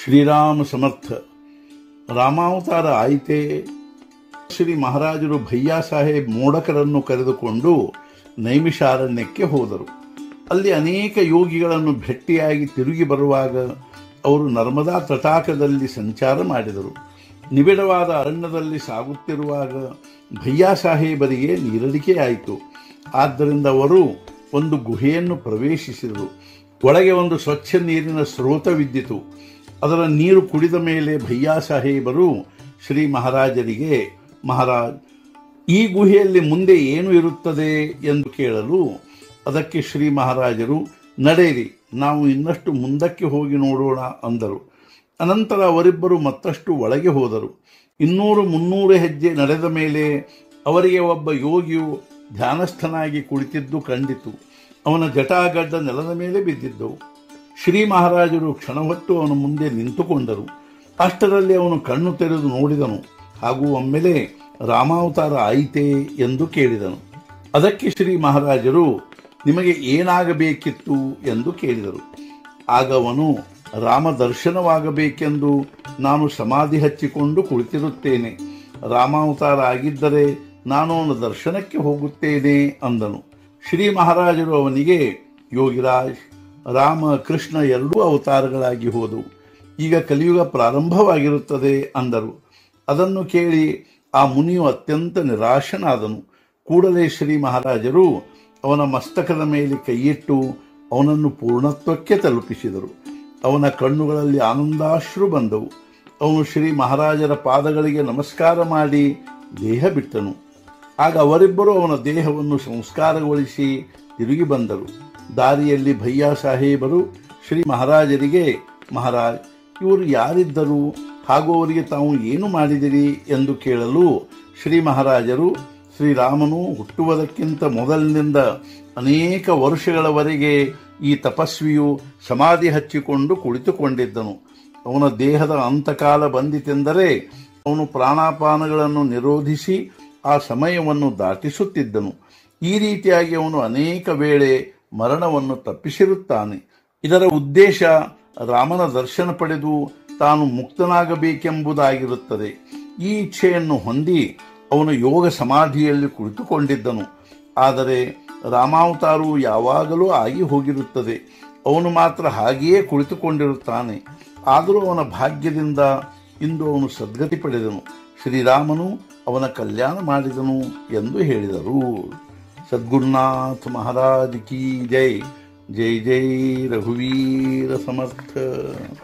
ಶ್ರೀರಾಮ ಸಮರ್ಥ ರಾಮಾವತಾರ ಆಯಿತೆ ಶ್ರೀ ಮಹಾರಾಜರು ಭಯ್ಯಾ ಸಾಹೇಬ್ ಮೋಡಕರನ್ನು ಕರೆದುಕೊಂಡು ನೈಮಿಷಾರಣ್ಯಕ್ಕೆ ಹೋದರು ಅಲ್ಲಿ ಅನೇಕ ಯೋಗಿಗಳನ್ನು ಭೇಟಿಯಾಗಿ ತಿರುಗಿ ಬರುವಾಗ ಅವರು ನರ್ಮದಾ ತಟಾಕದಲ್ಲಿ ಸಂಚಾರ ಮಾಡಿದರು ನಿಬಿಡವಾದ ಅರಣ್ಯದಲ್ಲಿ ಸಾಗುತ್ತಿರುವಾಗ ಭಯ್ಯಾ ಸಾಹೇಬರಿಗೆ ನೀರಡಿಕೆಯಾಯಿತು ಆದ್ದರಿಂದ ಅವರು ಒಂದು ಗುಹೆಯನ್ನು ಪ್ರವೇಶಿಸಿದರು ಒಳಗೆ ಒಂದು ಸ್ವಚ್ಛ ನೀರಿನ ಸ್ರೋತವಿದ್ದಿತು ಅದರ ನೀರು ಕುಡಿದ ಮೇಲೆ ಭಯ್ಯಾ ಸಾಹೇಬರು ಶ್ರೀ ಮಹಾರಾಜರಿಗೆ ಮಹಾರಾಜ್ ಈ ಗುಹೆಯಲ್ಲಿ ಮುಂದೆ ಏನು ಇರುತ್ತದೆ ಎಂದು ಕೇಳಲು ಅದಕ್ಕೆ ಶ್ರೀ ಮಹಾರಾಜರು ನಡೆಯಿರಿ ನಾವು ಇನ್ನಷ್ಟು ಮುಂದಕ್ಕೆ ಹೋಗಿ ನೋಡೋಣ ಅಂದರು ಅನಂತರ ಅವರಿಬ್ಬರು ಮತ್ತಷ್ಟು ಒಳಗೆ ಹೋದರು ಇನ್ನೂರು ಮುನ್ನೂರು ಹೆಜ್ಜೆ ನಡೆದ ಮೇಲೆ ಅವರಿಗೆ ಒಬ್ಬ ಯೋಗಿಯು ಧ್ಯಾನಸ್ಥನಾಗಿ ಕುಳಿತಿದ್ದು ಕಂಡಿತು ಅವನ ಜಟಾಗಡ್ಡ ನೆಲದ ಮೇಲೆ ಬಿದ್ದಿದ್ದವು ಶ್ರೀ ಮಹಾರಾಜರು ಕ್ಷಣಹೊತ್ತು ಅವನ ಮುಂದೆ ನಿಂತುಕೊಂಡರು ಅಷ್ಟರಲ್ಲಿ ಅವನು ಕಣ್ಣು ತೆರೆದು ನೋಡಿದನು ಹಾಗೂ ಒಮ್ಮೆಲೆ ರಾಮಾವತಾರ ಆಯಿತೆ ಎಂದು ಕೇಳಿದನು ಅದಕ್ಕೆ ಶ್ರೀ ಮಹಾರಾಜರು ನಿಮಗೆ ಏನಾಗಬೇಕಿತ್ತು ಎಂದು ಕೇಳಿದರು ಆಗ ಅವನು ರಾಮ ದರ್ಶನವಾಗಬೇಕೆಂದು ನಾನು ಸಮಾಧಿ ಹಚ್ಚಿಕೊಂಡು ಕುಳಿತಿರುತ್ತೇನೆ ರಾಮಾವತಾರ ಆಗಿದ್ದರೆ ನಾನು ಅವನ ದರ್ಶನಕ್ಕೆ ಹೋಗುತ್ತೇನೆ ಅಂದನು ಶ್ರೀ ಮಹಾರಾಜರು ಅವನಿಗೆ ಯೋಗಿರಾಜ್ ರಾಮ ಕೃಷ್ಣ ಎರಡೂ ಅವತಾರಗಳಾಗಿ ಹೋದವು ಈಗ ಕಲಿಯುಗ ಪ್ರಾರಂಭವಾಗಿರುತ್ತದೆ ಅಂದರು ಅದನ್ನು ಕೇಳಿ ಆ ಮುನಿಯು ಅತ್ಯಂತ ನಿರಾಶನಾದನು ಕೂಡಲೇ ಶ್ರೀ ಮಹಾರಾಜರು ಅವನ ಮಸ್ತಕದ ಮೇಲೆ ಕೈಯಿಟ್ಟು ಅವನನ್ನು ಪೂರ್ಣತ್ವಕ್ಕೆ ತಲುಪಿಸಿದರು ಅವನ ಕಣ್ಣುಗಳಲ್ಲಿ ಆನಂದಾಶ್ರು ಬಂದವು ಅವನು ಶ್ರೀ ಮಹಾರಾಜರ ಪಾದಗಳಿಗೆ ನಮಸ್ಕಾರ ಮಾಡಿ ದೇಹ ಬಿಟ್ಟನು ಆಗ ಅವರಿಬ್ಬರು ಅವನ ದೇಹವನ್ನು ಸಂಸ್ಕಾರಗೊಳಿಸಿ ತಿರುಗಿ ಬಂದರು ದಾರಿಯಲ್ಲಿ ಭಯ್ಯಾ ಸಾಹೇಬರು ಶ್ರೀ ಮಹಾರಾಜರಿಗೆ ಮಹಾರಾಜ್ ಇವರು ಯಾರಿದ್ದರು ಹಾಗೂ ಅವರಿಗೆ ತಾವು ಏನು ಮಾಡಿದಿರಿ ಎಂದು ಕೇಳಲು ಶ್ರೀ ಮಹಾರಾಜರು ಶ್ರೀರಾಮನು ಹುಟ್ಟುವುದಕ್ಕಿಂತ ಮೊದಲಿನಿಂದ ಅನೇಕ ವರ್ಷಗಳವರೆಗೆ ಈ ತಪಸ್ವಿಯು ಸಮಾಧಿ ಹಚ್ಚಿಕೊಂಡು ಕುಳಿತುಕೊಂಡಿದ್ದನು ಅವನ ದೇಹದ ಅಂತಕಾಲ ಬಂದಿತೆಂದರೆ ಅವನು ಪ್ರಾಣಾಪಾನಗಳನ್ನು ನಿರೋಧಿಸಿ ಆ ಸಮಯವನ್ನು ದಾಟಿಸುತ್ತಿದ್ದನು ಈ ರೀತಿಯಾಗಿ ಅವನು ಅನೇಕ ವೇಳೆ ಮರಣವನ್ನು ತಪ್ಪಿಸಿರುತ್ತಾನೆ ಇದರ ಉದ್ದೇಶ ರಾಮನ ದರ್ಶನ ಪಡೆದು ತಾನು ಮುಕ್ತನಾಗಬೇಕೆಂಬುದಾಗಿರುತ್ತದೆ ಈ ಇಚ್ಛೆಯನ್ನು ಹೊಂದಿ ಅವನು ಯೋಗ ಸಮಾಧಿಯಲ್ಲಿ ಕುಳಿತುಕೊಂಡಿದ್ದನು ಆದರೆ ರಾಮಾವತಾರವು ಯಾವಾಗಲೂ ಆಗಿ ಹೋಗಿರುತ್ತದೆ ಅವನು ಮಾತ್ರ ಹಾಗೆಯೇ ಕುಳಿತುಕೊಂಡಿರುತ್ತಾನೆ ಆದರೂ ಅವನ ಭಾಗ್ಯದಿಂದ ಇಂದು ಅವನು ಸದ್ಗತಿ ಪಡೆದನು ಶ್ರೀರಾಮನು ಅವನ ಕಲ್ಯಾಣ ಮಾಡಿದನು ಎಂದು ಹೇಳಿದರು ಸದ್ಗುರುನಾಥ ಮಹಾರಾಜ್ ಕಿ ಜೈ ಜೈ ಜೈ ರಘುವೀರ ಸಮರ್ಥ